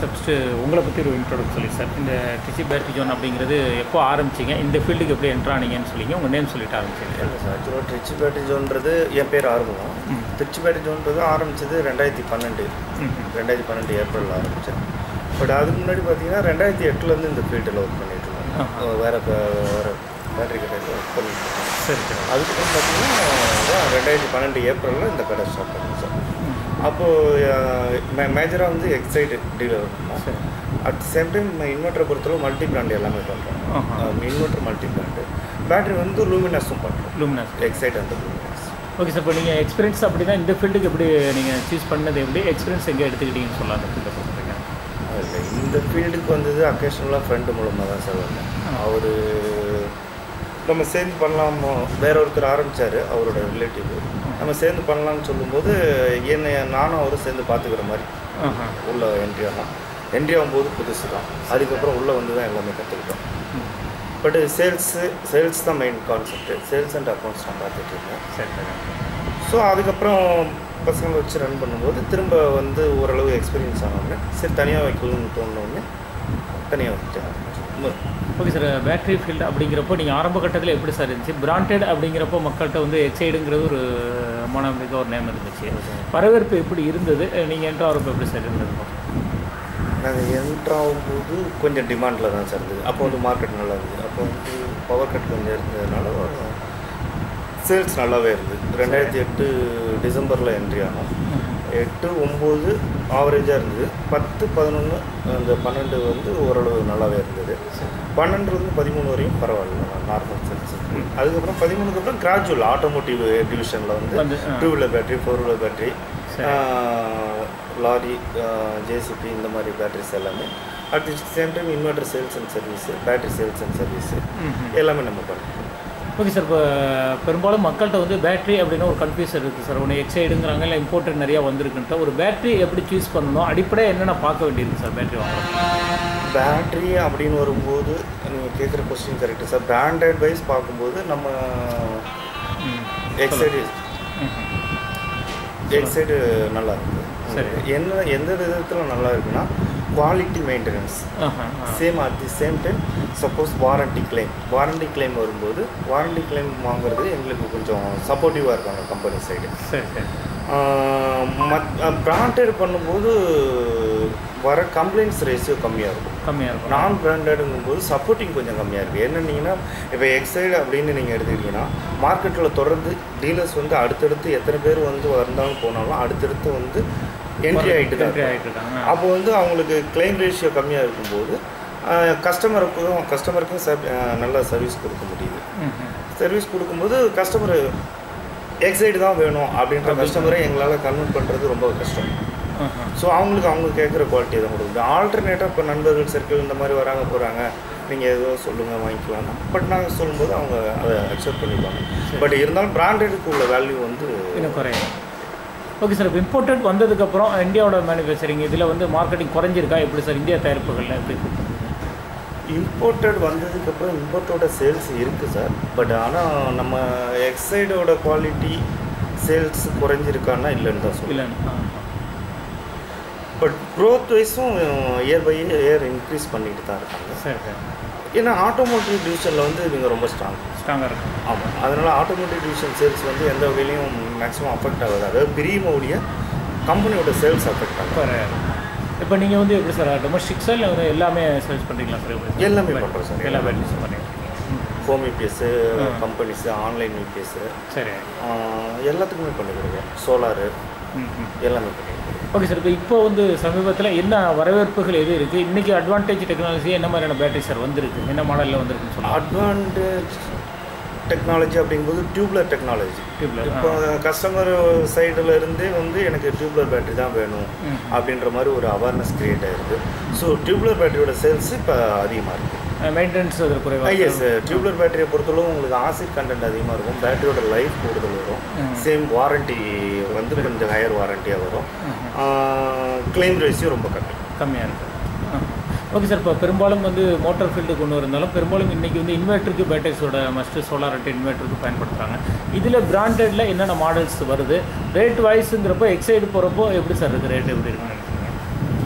Sir first உங்களை பற்றி ஒரு இன்ட்ரோடக்ட் சொல்லி சார் இந்த டிச்சி பேட்டரி ஜோன் அப்படிங்கிறது எப்போ ஆரம்பிச்சிங்க இந்த ஃபீல்டுக்கு எப்படி என்ட்ரு ஆனீங்கன்னு சொல்லிங்க உங்கள் நேம் சொல்லிட்டு ஆரம்பிச்சிங்க இல்லை சார் ஆக்சுவலாக திருச்சி பேட்டரி ஜோன்றது என் பேர் ஆரம்பம் திருச்சி பேட்டரி ஜோன்றது ஆரம்பிச்சது ரெண்டாயிரத்தி பன்னெண்டு ரெண்டாயிரத்தி பன்னெண்டு ஏப்ரலில் ஆரம்பித்தேன் பட் அதுக்கு முன்னாடி பார்த்தீங்கன்னா ரெண்டாயிரத்தி எட்டுலேருந்து இந்த ஃபீல்டில் ஒர்க் பண்ணிட்டு இருக்கோம் வேறு வேறு பேட்டரி கடையில் ஒர்க் பண்ணிட்டு இருக்கோம் சரி சரி அதுக்கப்புறம் பார்த்தீங்கன்னா ரெண்டாயிரத்தி பன்னெண்டு ஏப்ரலில் இந்த கடை ஸ்டார்ட் பண்ணோம் சார் அப்போது மேஜராக வந்து எக்ஸைட் டீலர் பண்ணோம் சரி அட் த சேம் டைம் இன்வெர்ட்டரை பொறுத்தளவு மல்டி பிராண்ட் எல்லாமே ஆஹா. பண்ணுறோம் இன்வெர்ட்டர் மல்டி பிராண்டு பேட்டரி வந்து லூமினஸும் பண்ணுறோம் லூமினாஸ் எக்ஸைட் அந்த லூமினஸ் ஓகே சார் இப்போ நீங்கள் எக்ஸ்பீரியன்ஸ் அப்படின்னா இந்த ஃபீல்டுக்கு எப்படி நீங்கள் சூஸ் பண்ணது எப்படி எக்ஸ்பீரியன்ஸ் எங்கே எடுத்துக்கிட்டீங்கன்னு சொல்லலாம் அந்த ஃபீல்டை பொறுத்தவரைக்கும் இல்லை இந்த ஃபீல்டுக்கு வந்தது அக்கேஷனலாக ஃப்ரெண்டு மூலமாக தான் சார் வந்தேன் அவர் நம்ம சேர்ந்து பண்ணலாமோ வேற ஒருத்தர் ஆரம்பித்தார் அவரோட ரிலேட்டிவ் நம்ம சேர்ந்து பண்ணலாம்னு சொல்லும்போது என்னை நானும் அவரும் சேர்ந்து பார்த்துக்கிற மாதிரி ஆஹா உள்ள என்ட்ரி ஆகலாம் என்ட்ரி ஆகும்போது புதுசு தான் அதுக்கப்புறம் உள்ளே வந்து தான் எல்லாமே கற்றுக்கிட்டோம் ம். பட் சேல்ஸு சேல்ஸ் தான் main concept sales and accounts நான் பார்த்துட்டு இருக்கேன் சரி சரி ஸோ அதுக்கப்புறம் பசங்களை வச்சு ரன் பண்ணும்போது திரும்ப வந்து ஓரளவு எக்ஸ்பீரியன்ஸ் ஆனோடனே சரி தனியாக வைக்கணும்னு தோணுனோடனே தனியாக வச்சுட்டேன் ஓகே சார் பேட்டரி ஃபீல்டு அப்படிங்கிறப்போ நீங்கள் ஆரம்ப கட்டத்தில் எப்படி சார் இருந்துச்சு பிராண்டட் அப்படிங்கிறப்போ மக்கள்கிட்ட வந்து எக்ஸைடுங்கிறது ஒரு மனமிக்க ஒரு நேம் இருந்துச்சு வரவேற்பு எப்படி இருந்தது நீங்கள் என்ட்ரு ஆகிறப்ப எப்படி சார் இருந்தது நாங்கள் என்ட்ரு ஆகும்போது கொஞ்சம் டிமாண்டில் தான் சார் இருந்தது அப்போ வந்து மார்க்கெட் நல்லா இருந்தது அப்போ வந்து பவர் கட் கொஞ்சம் இருந்ததுனால சேல்ஸ் நல்லாவே இருந்தது ரெண்டாயிரத்தி எட்டு டிசம்பரில் என்ட்ரி ஆனோம் எட்டு ஒம்பது ஆவரேஜாக இருந்தது பத்து பதினொன்று அந்த பன்னெண்டு வந்து ஓரளவு நல்லாவே இருந்தது பன்னெண்டுலேருந்து பதிமூணு வரையும் பரவாயில்ல நார்மல் சேல்ஸ் அதுக்கப்புறம் பதிமூணுக்கு அப்புறம் கிராஜுவல் ஆட்டோமோட்டிவ் டிவிஷனில் வந்து வந்து, ஆ. Two wheeler battery four wheeler battery சரி. லாரி ஜேசிபி இந்த மாதிரி பேட்டரிஸ் எல்லாமே at the same time inverter sales and service battery sales and service எல்லாமே நம்ம பண்ணுறோம் ஓகே சார் இப்போ பெரும்பாலும் மக்கள்கிட்ட வந்து பேட்டரி அப்படின்னா ஒரு கன்ஃபியூஷன் இருக்குது சார் ஒன்று எக்ஸைடுங்கிறாங்க இல்லை இம்போர்ட்டட் நிறையா வந்திருக்குன்ட்டு ஒரு பேட்டரி எப்படி சூஸ் பண்ணணும் அடிப்படையாக என்னென்ன பார்க்க வேண்டியிருக்கு சார் பேட்டரி வாங்குறோம் பேட்டரி அப்படின்னு வரும்போது நீங்கள் கேட்குற question correct sir branded wise பார்க்கும்போது நம்ம எக்ஸைடு எக்ஸைடு நல்லா இருக்கு சரி. என்ன எந்த விதத்தில் நல்லா இருக்குன்னா குவாலிட்டி மெயின்டெனன்ஸ் ஆஹா same at the same time suppose warranty claim warranty claim வரும்போது வாரண்டி கிளைம் வாங்குறது எங்களுக்கு கொஞ்சம் சப்போர்ட்டிவாக இருக்காங்க கம்பெனி சைடு சரி சரி மத் பிராண்டட் பண்ணும்போது வர கம்ப்ளைண்ட்ஸ் ரேஷியோ கம்மியாக இருக்கும் கம்மியாக இருக்கும் நான் பிராண்டடுங்கும்போது சப்போர்ட்டிங் கொஞ்சம் கம்மியாக இருக்குது என்னன்னீங்கன்னா இப்போ எக்ஸைடு அப்படின்னு நீங்கள் எடுத்துக்கிட்டிங்கன்னா மார்க்கெட்டில் தொடர்ந்து டீலர்ஸ் வந்து அடுத்தடுத்து எத்தனை பேர் வந்து வந்தாலும் போனாலும் அடுத்தடுத்து வந்து என்ட்ரி ஆகிட்டு தான் என்ட்ரி இருக்காங்க. ஆகிட்டு இருக்காங்க அப்போ வந்து அவங்களுக்கு கிளைம் ரேஷியோ கம்மியாக இருக்கும்போது கஸ்டமருக்கும் கஸ்டமருக்கும் சர்வ் நல்ல சர்வீஸ் கொடுக்க முடியுது ம்ஹும். சர்வீஸ் கொடுக்கும்போது கஸ்டமர் எக்ஸைடு தான் வேணும் அப்படின்ற கஸ்டமரை எங்களால் கன்வெர்ட் பண்ணுறது ரொம்ப கஷ்டம் ஆஹா. ஸோ அவங்களுக்கு அவங்க கேட்குற குவாலிட்டி தான் கொடுக்குது ஆல்டர்னேட்டாக இப்போ நண்பர்கள் சர்க்கிள் இந்த மாதிரி வராங்க போகிறாங்க நீங்கள் ஏதோ சொல்லுங்கள் வாங்கிக்கலாம் பட் நாங்கள் சொல்லும்போது அவங்க அதை அக்செப்ட் பண்ணிப்பாங்க பட் இருந்தாலும் பிராண்டடுக்கு உள்ள வேல்யூ வந்து இன்னும் குறையும் ஓகே சார் இப்போ இம்போர்ட்டட் வந்ததுக்கப்புறம் இந்தியாவோட மேனுஃபேக்சரிங் இதில் வந்து மார்க்கெட்டிங் குறைஞ்சிருக்கா எப்படி சார் இந்தியா தயாரிப்புகளில் எப்படி இம்போர்ட்டட் வந்ததுக்கப்புறம் இம்போர்ட்டோட சேல்ஸ் இருக்குது சார் பட் ஆனால் நம்ம எக்ஸைடோட குவாலிட்டி சேல்ஸ் குறைஞ்சிருக்கான்னா இல்லைன்னு தான் சொல்லுவேன் இல்லை பட் க்ரோத் வைஸும் இயர் பை இயர் இன்க்ரீஸ் பண்ணிட்டு தான் இருக்காங்க சரி சார் ஏன்னா ஆட்டோமோட்டிவ் டிவிஷனில் வந்து இவங்க ரொம்ப ஸ்ட்ராங் ஸ்ட்ராங்காக இருக்கு ஆமாம் அதனால் ஆட்டோமோட்டிவ் டிவிஷன் சேல்ஸ் வந்து எந்த வகையிலையும் மேக்ஸிமம் அஃபெக்ட் ஆகாது அதாவது பிரியுமோடைய கம்பெனியோட சேல்ஸ் அஃபெக்ட் ஆகும் குறையாது இப்போ நீங்கள் வந்து எப்படி சார் டொமஸ்டிக்ஸா இல்லை வந்து எல்லாமே சேல்ஸ் பண்ணுறீங்களா சார் எப்படி எல்லாமே பண்ணுறோம் சார் எல்லா வேல்யூஸும் பண்ணுறீங்க home UPS companies online UPS சரி எல்லாத்துக்குமே பண்ணி கொடுக்குறோம் சோலாரு ம் ம் எல்லாமே பண்ணி கொடுக்குறோம் ஓகே சார் இப்போ இப்போ வந்து சமீபத்தில் என்ன வரவேற்புகள் எது இருக்குது இன்றைக்கி அட்வான்டேஜ் டெக்னாலஜி என்ன மாதிரியான பேட்டரி சார் வந்திருக்கு என்ன மாடலில் வந்திருக்குன்னு சொல்லலாம் அட்வான்டேஜ் டெக்னாலஜி அப்படிங்கும்போது டியூப்லர் டெக்னாலஜி டியூப்லர் இப்போ கஸ்டமர் சைடில் இருந்தே வந்து எனக்கு டியூப்லர் பேட்டரி தான் வேணும் ம். அப்படின்ற மாதிரி ஒரு அவேர்னஸ் கிரியேட் ஆயிருக்கு ஸோ டியூப்லர் பேட்டரியோட சேல்ஸ் இப்போ அதிகமாக இருக்குது மெயின்டெனன்ஸ் அது குறைவாக எஸ் டியூப்லர் பேட்டரியை பொறுத்தளவு உங்களுக்கு ஆசிட் கண்டென்ட் அதிகமாக இருக்கும் பேட்டரியோட லைஃப் கூடுதல் வரும் ம். சேம் வாரண்டி வந்து கொஞ்சம் ஹையர் வாரண்டியாக வரும் கிளைம் ரேஷியோ ரொம்ப கம்மி கம்மியாக இருக்குது ஓகே சார் இப்போ பெரும்பாலும் வந்து மோட்டார் ஃபீல்டு கொண்டு வந்தாலும் பெரும்பாலும் இன்றைக்கி வந்து இன்வெர்ட்டருக்கு பேட்டரிஸோட மஸ்ட் சோலார் அட் இன்வெர்ட்டருக்கு பயன்படுத்துகிறாங்க இதில் பிராண்டடில் என்னென்ன மாடல்ஸ் வருது ரேட் வைஸுங்கிறப்போ எக்ஸைடு போகிறப்போ எப்படி சார் இருக்குது ரேட் எப்படி இருக்குன்னு நினைக்கிறீங்க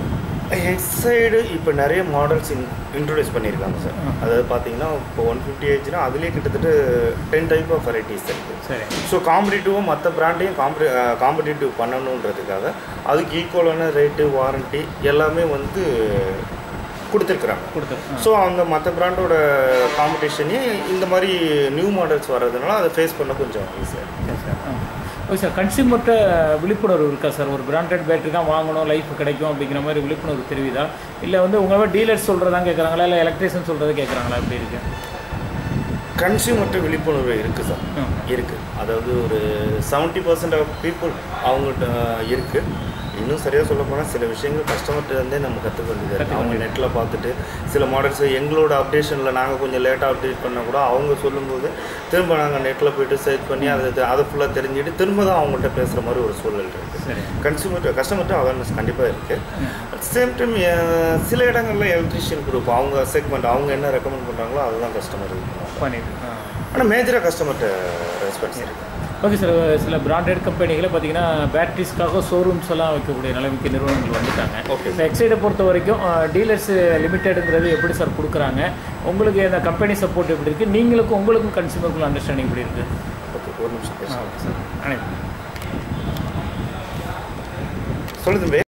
ஹெட்சைடு இப்போ நிறைய மாடல்ஸ் இன் இன்ட்ரடியூஸ் பண்ணியிருக்காங்க சார் ம். அதாவது பார்த்தீங்கன்னா இப்போ ஒன் ஃபிஃப்டி ஏஜ்னா அதுலேயே கிட்டத்தட்ட டென் டைப் ஆஃப் வெரைட்டிஸ் இருக்குது சரி ஸோ காம்படிட்டிவாக மற்ற பிராண்டையும் காம்படி காம்படிட்டிவ் பண்ணணுன்றதுக்காக அதுக்கு ஈக்குவலான ரேட்டு வாரண்ட்டி எல்லாமே வந்து கொடுத்துருக்குறாங்க கொடுத்துரு ஸோ அந்த மற்ற பிராண்டோட காம்படிஷனே இந்த மாதிரி நியூ மாடல்ஸ் வர்றதுனால அதை ஃபேஸ் பண்ண கொஞ்சம் ஈஸியாக சரி சார் ஆ ஓகே சார் கன்சியூமர்கிட்ட விழிப்புணர்வு இருக்கா சார் ஒரு பிராண்டட் பேட்டரி தான் வாங்கணும் லைஃப் கிடைக்கும் அப்படிங்கிற மாதிரி விழிப்புணர்வு தெரியுதா இல்லை வந்து உங்களை டீலர்ஸ் சொல்கிறதா கேட்குறாங்களா இல்லை எலக்ட்ரிஷியன் சொல்கிறத கேட்குறாங்களா எப்படி இருக்கு கன்சியூமர்கிட்ட விழிப்புணர்வு இருக்குது சார் ம். இருக்குது அதாவது ஒரு செவன்ட்டி பர்சன்ட் ஆஃப் பீப்புள் அவங்கள்ட்ட இருக்குது இன்னும் சரியாக சொல்ல போனால் சில விஷயங்கள் கஸ்டமர்கிட்ட இருந்தே நம்ம கற்றுக்க வேண்டியது இருக்கு. அவங்க நெட்டில் பார்த்துட்டு சில மாடல்ஸ் எங்களோட அப்டேஷனில் நாங்கள் கொஞ்சம் லேட்டாக அப்டேட் பண்ணால் கூட அவங்க சொல்லும்போது திரும்ப நாங்கள் நெட்டில் போயிட்டு சர்ச் பண்ணி அதை அதை ஃபுல்லாக தெரிஞ்சுட்டு திரும்ப தான் அவங்கள்ட்ட பேசுகிற மாதிரி ஒரு சூழல் இருக்குது சரி கன்சியூமர் கஸ்டமர்கிட்ட அவேர்னஸ் கண்டிப்பாக இருக்குது ம். அட் சேம் டைம் சில இடங்களில் எலக்ட்ரிஷியன் குரூப் அவங்க செக்மெண்ட் அவங்க என்ன ரெக்கமெண்ட் பண்ணுறாங்களோ அதுதான் கஸ்டமர் இது பண்ணிடு ஆ ஆனால் மேஜராக கஸ்டமர்கிட்ட ரெஸ்பான்ஸ் இருக்குது ஓகே சார் சில பிராண்டட் கம்பெனிகளை பார்த்தீங்கன்னா பேட்டரிஸ்க்காக ஷோரூம்ஸ் எல்லாம் வைக்கக்கூடிய நிலைமைக்கு நிறுவனங்கள் வந்துட்டாங்க Okay. இந்த எக்ஸைடை பொறுத்த வரைக்கும் டீலர்ஸ் லிமிட்டெடுங்கிறது எப்படி சார் கொடுக்குறாங்க உங்களுக்கு இந்த கம்பெனி சப்போர்ட் எப்படி இருக்குது நீங்களுக்கும் உங்களுக்கும் கன்சியூமருக்கும் அண்டர்ஸ்டாண்டிங் எப்படி இருக்குது ஓகே ஒரு நிமிஷம் பேசுங்க ஓகே சார் அனைவரும் சொல்லு தம்பி